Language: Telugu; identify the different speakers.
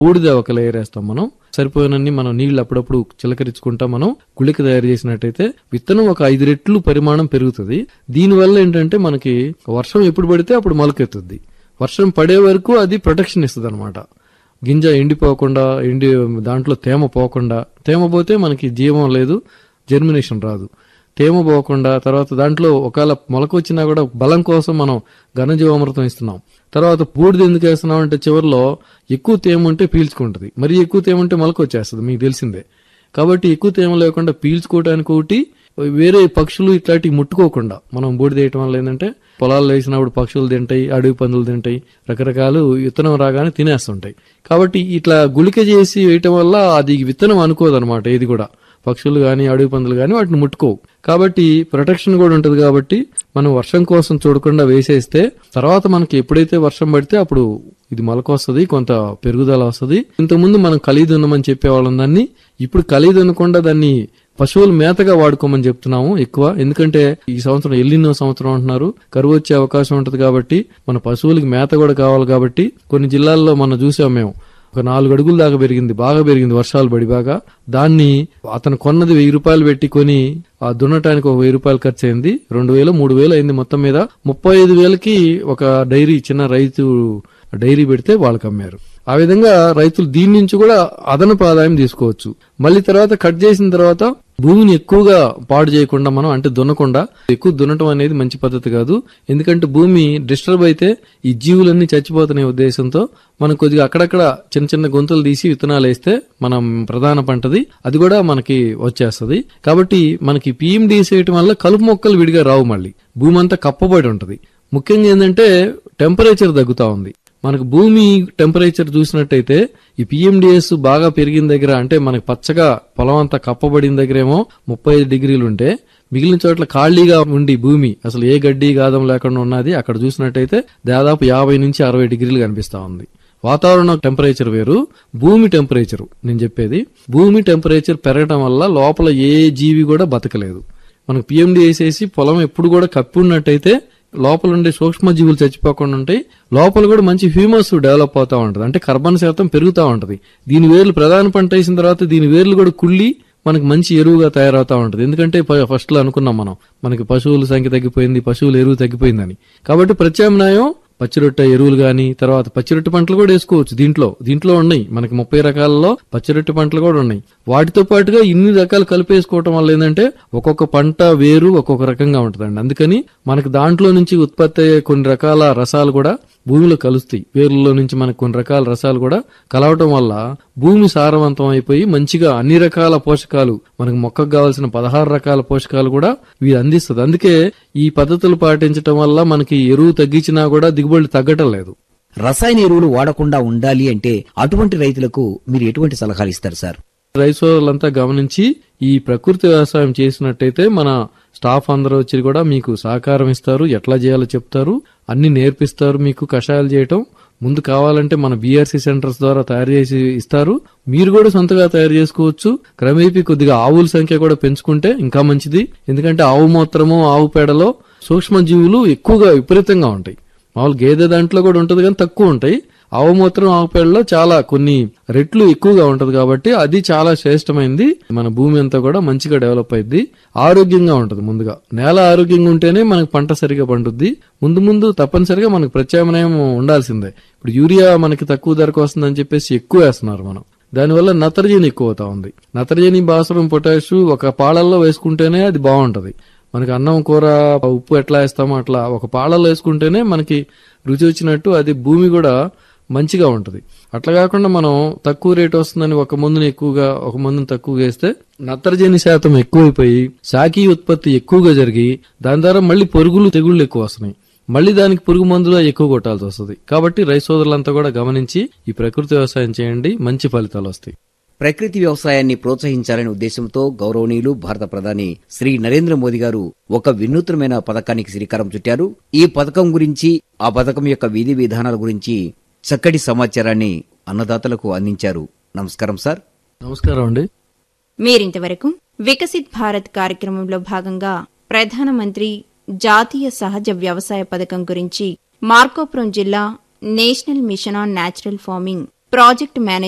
Speaker 1: బూడిద ఒక లేయర్ వేస్తాం మనం సరిపోయినన్ని మనం నీళ్లు అప్పుడప్పుడు చిలకరించుకుంటా మనం గుళిక తయారు చేసినట్టయితే విత్తనం ఒక ఐదు రెట్లు పరిమాణం పెరుగుతుంది దీనివల్ల ఏంటంటే మనకి వర్షం ఎప్పుడు పడితే అప్పుడు మొలకెత్తుద్ది వర్షం పడే వరకు అది ప్రొటెక్షన్ ఇస్తుంది అనమాట గింజ ఎండిపోకుండా ఎండి దాంట్లో తేమ పోకుండా తేమ పోతే మనకి జీవం లేదు జర్మినేషన్ రాదు తేమ పోకుండా తర్వాత దాంట్లో ఒకవేళ మొలక వచ్చినా కూడా బలం కోసం మనం ఘనజీవామృతం ఇస్తున్నాం తర్వాత బూడిద ఎందుకు వేస్తున్నాం అంటే చివరిలో ఎక్కువ తేమ ఉంటే పీల్చుకుంటది మరి ఎక్కువ తేమ ఉంటే మొలక వచ్చేస్తుంది మీకు తెలిసిందే కాబట్టి ఎక్కువ తేమ లేకుండా పీల్చుకోవడానికి ఒకటి వేరే పక్షులు ఇట్లాంటివి ముట్టుకోకుండా మనం బూడిద వేయటం వల్ల ఏంటంటే పొలాల్లో వేసినప్పుడు పక్షులు తింటాయి అడవి పందులు తింటాయి రకరకాలు విత్తనం రాగానే తినేస్తుంటాయి కాబట్టి ఇట్లా గుళిక చేసి వేయటం వల్ల అది విత్తనం అనుకోదన్నమాట ఏది కూడా పక్షులు గాని అడవి పందులు గాని వాటిని ముట్టుకోవు కాబట్టి ప్రొటెక్షన్ కూడా ఉంటది కాబట్టి మనం వర్షం కోసం చూడకుండా వేసేస్తే తర్వాత మనకి ఎప్పుడైతే వర్షం పడితే అప్పుడు ఇది మొలక వస్తుంది కొంత పెరుగుదల వస్తుంది ఇంతకుముందు మనం ఖలీదు ఉన్నామని చెప్పేవాళ్ళం దాన్ని ఇప్పుడు ఖలీదు అనకుండా దాన్ని పశువుల మేతగా వాడుకోమని చెప్తున్నాము ఎక్కువ ఎందుకంటే ఈ సంవత్సరం ఎల్లినో సంవత్సరం అంటున్నారు కరువు వచ్చే అవకాశం ఉంటది కాబట్టి మన పశువులకి మేత కూడా కావాలి కాబట్టి కొన్ని జిల్లాల్లో మనం చూసాం మేము ఒక నాలుగు అడుగుల దాకా పెరిగింది బాగా పెరిగింది వర్షాలు పడి బాగా దాన్ని అతను కొన్నది వెయ్యి రూపాయలు పెట్టి కొని ఆ దున్నటానికి ఒక వెయ్యి రూపాయలు ఖర్చు అయింది రెండు వేలు మూడు వేలు అయింది మొత్తం మీద ముప్పై ఐదు వేలకి ఒక డైరీ చిన్న రైతు డైరీ పెడితే వాళ్ళకి అమ్మారు ఆ విధంగా రైతులు దీని నుంచి కూడా అదనపు ఆదాయం తీసుకోవచ్చు మళ్ళీ తర్వాత కట్ చేసిన తర్వాత భూమిని ఎక్కువగా పాడు చేయకుండా మనం అంటే దున్నకుండా ఎక్కువ దున్నటం అనేది మంచి పద్ధతి కాదు ఎందుకంటే భూమి డిస్టర్బ్ అయితే ఈ జీవులన్నీ చచ్చిపోతున్న ఉద్దేశంతో మనం కొద్దిగా అక్కడక్కడ చిన్న చిన్న గుంతలు తీసి విత్తనాలు వేస్తే మనం ప్రధాన పంటది అది కూడా మనకి వచ్చేస్తది కాబట్టి మనకి పిఎండి వేసేయటం వల్ల కలుపు మొక్కలు విడిగా రావు మళ్ళీ భూమి అంతా కప్పబడి ఉంటది ముఖ్యంగా ఏంటంటే టెంపరేచర్ తగ్గుతా ఉంది మనకు భూమి టెంపరేచర్ చూసినట్టయితే ఈ పిఎండిఎస్ బాగా పెరిగిన దగ్గర అంటే మనకి పచ్చగా పొలం అంతా కప్పబడిన దగ్గరేమో ముప్పై ఐదు డిగ్రీలు ఉంటే మిగిలిన చోట్ల ఖాళీగా ఉండి భూమి అసలు ఏ గడ్డి గాదం లేకుండా ఉన్నది అక్కడ చూసినట్టయితే దాదాపు యాభై నుంచి అరవై డిగ్రీలు కనిపిస్తా ఉంది వాతావరణ టెంపరేచర్ వేరు భూమి టెంపరేచర్ నేను చెప్పేది భూమి టెంపరేచర్ పెరగడం వల్ల లోపల ఏ జీవి కూడా బతకలేదు మనకు పిఎండి వేసేసి పొలం ఎప్పుడు కూడా కప్పి ఉన్నట్టయితే లోపల ఉండే సూక్ష్మ జీవులు చచ్చిపోకుండా ఉంటాయి లోపల కూడా మంచి హ్యూమస్ డెవలప్ అవుతా ఉంటది అంటే కర్బన శాతం పెరుగుతా ఉంటది దీని వేర్లు ప్రధాన పంట వేసిన తర్వాత దీని వేర్లు కూడా కుళ్ళి మనకి మంచి ఎరువుగా తయారవుతా ఉంటది ఎందుకంటే ఫస్ట్ లో అనుకున్నాం మనం మనకి పశువుల సంఖ్య తగ్గిపోయింది పశువుల ఎరువు తగ్గిపోయిందని కాబట్టి ప్రత్యామ్నాయం పచ్చిరొట్టె ఎరువులు గాని తర్వాత పచ్చిరొట్టె పంటలు కూడా వేసుకోవచ్చు దీంట్లో దీంట్లో ఉన్నాయి మనకి ముప్పై రకాలలో పచ్చిరొట్టె పంటలు కూడా ఉన్నాయి వాటితో పాటుగా ఇన్ని రకాలు కలిపేసుకోవటం వల్ల ఏంటంటే ఒక్కొక్క పంట వేరు ఒక్కొక్క రకంగా ఉంటదండి అందుకని మనకి దాంట్లో నుంచి ఉత్పత్తి అయ్యే కొన్ని రకాల రసాలు కూడా భూమిలో కలుస్తాయి వేర్లలో నుంచి మనకు కొన్ని రకాల రసాలు కూడా కలవటం వల్ల భూమి సారవంతం అయిపోయి మంచిగా అన్ని రకాల పోషకాలు మనకు మొక్కకు కావాల్సిన పదహారు రకాల పోషకాలు కూడా ఇవి అందిస్తుంది అందుకే ఈ పద్ధతులు పాటించడం వల్ల మనకి ఎరువు తగ్గించినా కూడా దిగుబడి తగ్గటం లేదు
Speaker 2: రసాయన ఎరువులు వాడకుండా ఉండాలి అంటే అటువంటి రైతులకు మీరు ఎటువంటి సలహాలు ఇస్తారు సార్
Speaker 1: రైతు సోదరులంతా గమనించి ఈ ప్రకృతి వ్యవసాయం చేసినట్టయితే మన స్టాఫ్ అందరూ వచ్చి కూడా మీకు సహకారం ఇస్తారు ఎట్లా చేయాలో చెప్తారు అన్ని నేర్పిస్తారు మీకు కషాయాలు చేయటం ముందు కావాలంటే మన బీఆర్సీ సెంటర్స్ ద్వారా తయారు చేసి ఇస్తారు మీరు కూడా సొంతగా తయారు చేసుకోవచ్చు క్రమేపీ కొద్దిగా ఆవుల సంఖ్య కూడా పెంచుకుంటే ఇంకా మంచిది ఎందుకంటే ఆవు మూత్రము ఆవు పేడలో సూక్ష్మ జీవులు ఎక్కువగా విపరీతంగా ఉంటాయి మామూలు గేదె దాంట్లో కూడా ఉంటది కానీ తక్కువ ఉంటాయి ఆవు మూత్రం ఆవు పేడలో చాలా కొన్ని రెట్లు ఎక్కువగా ఉంటది కాబట్టి అది చాలా శ్రేష్టమైంది మన భూమి అంతా కూడా మంచిగా డెవలప్ అయింది ఆరోగ్యంగా ఉంటది ముందుగా నేల ఆరోగ్యంగా ఉంటేనే మనకు పంట సరిగా పండుద్ది ముందు ముందు తప్పనిసరిగా మనకు ప్రత్యామ్నాయం ఉండాల్సిందే ఇప్పుడు యూరియా మనకి తక్కువ ధరకు వస్తుందని చెప్పేసి ఎక్కువ వేస్తున్నారు మనం దానివల్ల నత్రజని ఎక్కువ అవుతా ఉంది నత్రజని భాస్వరం పొటాషు ఒక పాలల్లో వేసుకుంటేనే అది బాగుంటది మనకి అన్నం కూర ఉప్పు ఎట్లా వేస్తామో అట్లా ఒక పాలల్లో వేసుకుంటేనే మనకి రుచి వచ్చినట్టు అది భూమి కూడా మంచిగా ఉంటది అట్లా కాకుండా మనం తక్కువ రేట్ వస్తుందని ఒక మందుని ఎక్కువగా ఒక మందుని తక్కువగా వేస్తే నత్రజని శాతం ఎక్కువైపోయి శాఖీ ఉత్పత్తి ఎక్కువగా జరిగి దాని ద్వారా మళ్ళీ పొరుగులు తెగుళ్ళు ఎక్కువ వస్తున్నాయి మళ్ళీ దానికి పురుగు మందులు ఎక్కువ కొట్టాల్సి వస్తుంది కాబట్టి రైతు సోదరులంతా కూడా గమనించి ఈ ప్రకృతి వ్యవసాయం చేయండి మంచి ఫలితాలు వస్తాయి
Speaker 2: ప్రకృతి వ్యవసాయాన్ని ప్రోత్సహించాలనే ఉద్దేశంతో గౌరవనీయులు భారత ప్రధాని శ్రీ నరేంద్ర మోదీ గారు ఒక వినూత్నమైన పథకానికి శ్రీకారం చుట్టారు ఈ పథకం గురించి ఆ పథకం యొక్క విధి విధానాల గురించి చక్కటి సమాచారాన్ని అన్నదాతలకు అందించారు నమస్కారం సార్
Speaker 1: నమస్కారం అండి
Speaker 3: మీరింతవరకు వికసిత్ భారత్ కార్యక్రమంలో భాగంగా ప్రధానమంత్రి జాతీయ సహజ వ్యవసాయ పథకం గురించి మార్కోపురం జిల్లా national mission on natural farming project manager